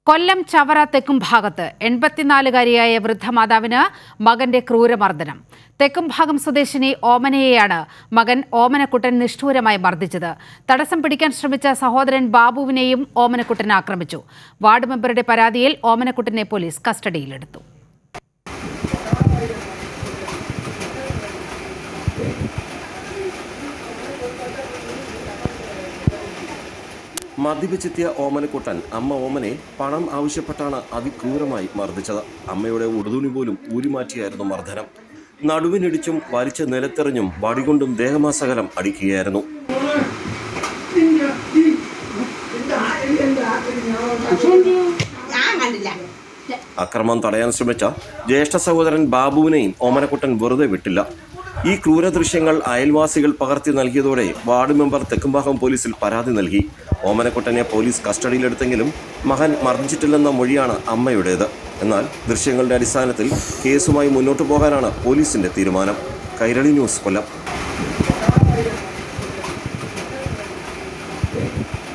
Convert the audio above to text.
കൊല്ലം ചവറ തെക്കും ഭാഗത്ത് എൺപത്തിനാലുകാരിയായ വൃദ്ധമാതാവിന് മകന്റെ ക്രൂരമർദ്ദനം തെക്കും ഭാഗം സ്വദേശിനി ഓമനയെയാണ് മകൻ ഓമനക്കുട്ടൻ നിഷ്ഠൂരമായി മർദ്ദിച്ചത് തടസ്സം പിടിക്കാൻ ശ്രമിച്ച സഹോദരൻ ബാബുവിനെയും ഓമനക്കുട്ടൻ ആക്രമിച്ചു വാർഡ് മെമ്പറുടെ പരാതിയിൽ ഓമനക്കുട്ടനെ പോലീസ് കസ്റ്റഡിയിലെടുത്തു മദ്യപിച്ചെത്തിയ ഓമനക്കുട്ടൻ അമ്മ ഓമനെ പണം ആവശ്യപ്പെട്ടാണ് അതിക്രൂരമായി മർദ്ദിച്ചത് അമ്മയുടെ ഉടുതുണി പോലും ഊരിമാറ്റിയായിരുന്നു മർദ്ദനം നടുവിനിടിച്ചും വലിച്ച് നിലത്തെറിഞ്ഞും വടികൊണ്ടും ദേഹമാസകലം അടിക്കുകയായിരുന്നു ഞാൻ കണ്ടില്ല അക്രമം തടയാൻ ശ്രമിച്ച ജ്യേഷ്ഠ സഹോദരൻ ബാബുവിനെയും ഓമനക്കുട്ടൻ വെറുതെ വിട്ടില്ല ഈ ക്രൂര ദൃശ്യങ്ങൾ അയൽവാസികൾ പകർത്തി നൽകിയതോടെ വാർഡ് മെമ്പർ തെക്കുംഭാഗം പോലീസിൽ പരാതി നൽകി ഓമനക്കുട്ടനെ പോലീസ് കസ്റ്റഡിയിലെടുത്തെങ്കിലും മകൻ മർദ്ദിച്ചിട്ടില്ലെന്ന മൊഴിയാണ് അമ്മയുടേത് എന്നാൽ ദൃശ്യങ്ങളുടെ അടിസ്ഥാനത്തിൽ കേസുമായി മുന്നോട്ടു പോകാനാണ് പോലീസിന്റെ തീരുമാനം കൈരളി ന്യൂസ് കൊല്ലം